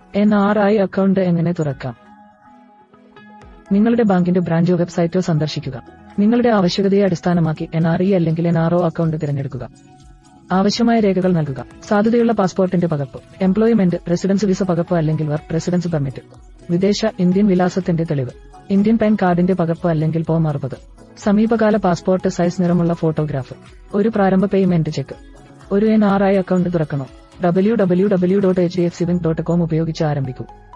N R I account എങ്ങനെ തുറക്കാം നിങ്ങളുടെ ബാങ്കിന്റെ ബ്രാഞ്ചോ വെബ്സൈറ്റോ സന്ദർശിക്കുക നിങ്ങളുടെ ആവശ്യകതയെ അടിസ്ഥാനമാക്കി എൻ ആർ ഇ അല്ലെങ്കിൽ എൻ ആർ ഒ അക്കൗണ്ട് തിരഞ്ഞെടുക്കുക ആവശ്യമായ രേഖകൾ നൽകുക സാധ്യതയുള്ള പാസ്പോർട്ടിന്റെ പകർപ്പ് എംപ്ലോയ്മെന്റ് റെസിഡൻസ് വിസ പകർപ്പ് അല്ലെങ്കിൽ വർക്ക് റെസിഡൻസ് പെർമിറ്റ് വിദേശ ഇന്ത്യൻ വിലാസത്തിന്റെ തെളിവ് ഇന്ത്യൻ പാൻ കാർഡിന്റെ പകർപ്പ് അല്ലെങ്കിൽ ഫോം അറുപത് സമീപകാല പാസ്പോർട്ട് സൈസ് നിറമുള്ള ഫോട്ടോഗ്രാഫ് ഒരു പ്രാരംഭ പേയ്മെന്റ് ചെക്ക് ഒരു എൻ ആർ ഐ അക്കൗണ്ട് തുറക്കണോ W W W dot H D F C bank dot com ഉപയോഗിച്ച് ആരംഭിക്കൂ